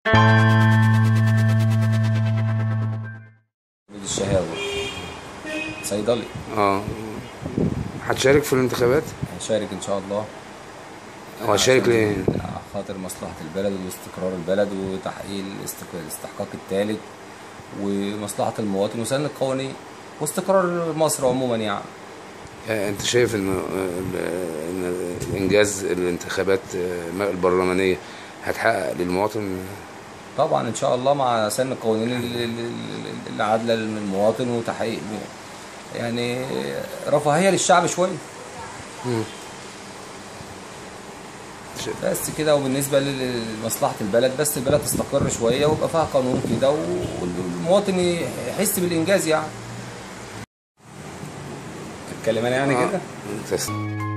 الشهاوي صيدلي اه هتشارك في الانتخابات هشارك ان شاء الله وهشارك عشان ليه خاطر مصلحة البلد واستقرار البلد وتحقيق الاستق- الاستحقاق الثالث ومصلحة المواطن وسن القوانين واستقرار مصر عموما يعني آه، انت شايف ان آه، ان انجاز الانتخابات آه، البرلمانيه هتحقق للمواطن طبعا ان شاء الله مع سن القوانين ال- ال- ال- العادلة للمواطن وتحقيق يعني رفاهية للشعب شوية بس كده وبالنسبة لمصلحة البلد بس البلد تستقر شوية ويبقى فيها قانون كده والمواطن يحس بالإنجاز يعني. اتكلم أنا يعني آه، كده؟ تسلم